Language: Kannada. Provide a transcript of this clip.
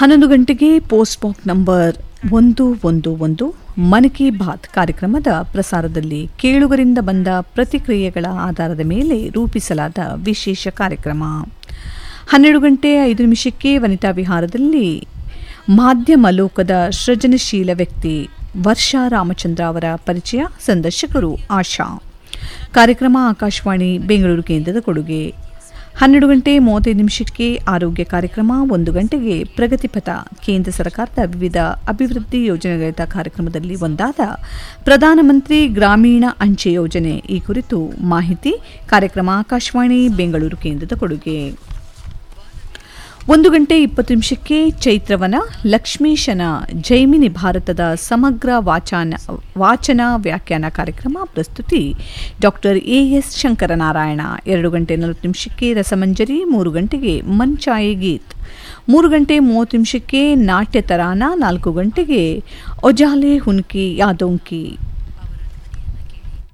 ಹನ್ನೊಂದು ಗಂಟೆಗೆ ಪೋಸ್ಟ್ ಬಾಕ್ ನಂಬರ್ ಒಂದು ಒಂದು ಒಂದು ಮನ್ ಕಿ ಬಾತ್ ಕಾರ್ಯಕ್ರಮದ ಪ್ರಸಾರದಲ್ಲಿ ಕೇಳುಗರಿಂದ ಬಂದ ಪ್ರತಿಕ್ರಿಯೆಗಳ ಆಧಾರದ ಮೇಲೆ ರೂಪಿಸಲಾದ ವಿಶೇಷ ಕಾರ್ಯಕ್ರಮ ಹನ್ನೆರಡು ಗಂಟೆ ಐದು ನಿಮಿಷಕ್ಕೆ ವನಿತಾ ವಿಹಾರದಲ್ಲಿ ಮಾಧ್ಯಮ ಲೋಕದ ಸೃಜನಶೀಲ ವ್ಯಕ್ತಿ ವರ್ಷಾ ರಾಮಚಂದ್ರ ಅವರ ಪರಿಚಯ ಸಂದರ್ಶಕರು ಆಶಾ ಕಾರ್ಯಕ್ರಮ ಆಕಾಶವಾಣಿ ಬೆಂಗಳೂರು ಕೇಂದ್ರದ ಕೊಡುಗೆ ಹನ್ನೆರಡು ಗಂಟೆ ಮೂವತ್ತೈದು ನಿಮಿಷಕ್ಕೆ ಆರೋಗ್ಯ ಕಾರ್ಯಕ್ರಮ ಒಂದು ಗಂಟೆಗೆ ಪ್ರಗತಿಪಥ ಕೇಂದ್ರ ಸರ್ಕಾರದ ವಿವಿಧ ಅಭಿವೃದ್ಧಿ ಯೋಜನೆಗಳ ಕಾರ್ಯಕ್ರಮದಲ್ಲಿ ಒಂದಾದ ಪ್ರಧಾನಮಂತ್ರಿ ಗ್ರಾಮೀಣ ಅಂಚೆ ಯೋಜನೆ ಈ ಕುರಿತು ಮಾಹಿತಿ ಕಾರ್ಯಕ್ರಮ ಆಕಾಶವಾಣಿ ಬೆಂಗಳೂರು ಕೇಂದ್ರದ ಕೊಡುಗೆ ಒಂದು ಗಂಟೆ ಇಪ್ಪತ್ತು ನಿಮಿಷಕ್ಕೆ ಚೈತ್ರವನ ಲಕ್ಷ್ಮೀಶನ ಜೈಮಿನಿ ಭಾರತದ ಸಮಗ್ರ ವಾಚನ ವಾಚನ ವ್ಯಾಖ್ಯಾನ ಕಾರ್ಯಕ್ರಮ ಪ್ರಸ್ತುತಿ ಡಾಕ್ಟರ್ ಎ ಎಸ್ ಶಂಕರನಾರಾಯಣ ಎರಡು ಗಂಟೆ ನಲವತ್ತು ನಿಮಿಷಕ್ಕೆ ರಸಮಂಜರಿ ಮೂರು ಗಂಟೆಗೆ ಮಂಚಾಯಿ ಗೀತ್ ಮೂರು ಗಂಟೆ ಮೂವತ್ತು ನಿಮಿಷಕ್ಕೆ ನಾಟ್ಯ ತರಾನ ನಾಲ್ಕು ಗಂಟೆಗೆ ಒಜಾಲೆ ಹುನ್ಕಿ ಯಾದೋಂಕಿ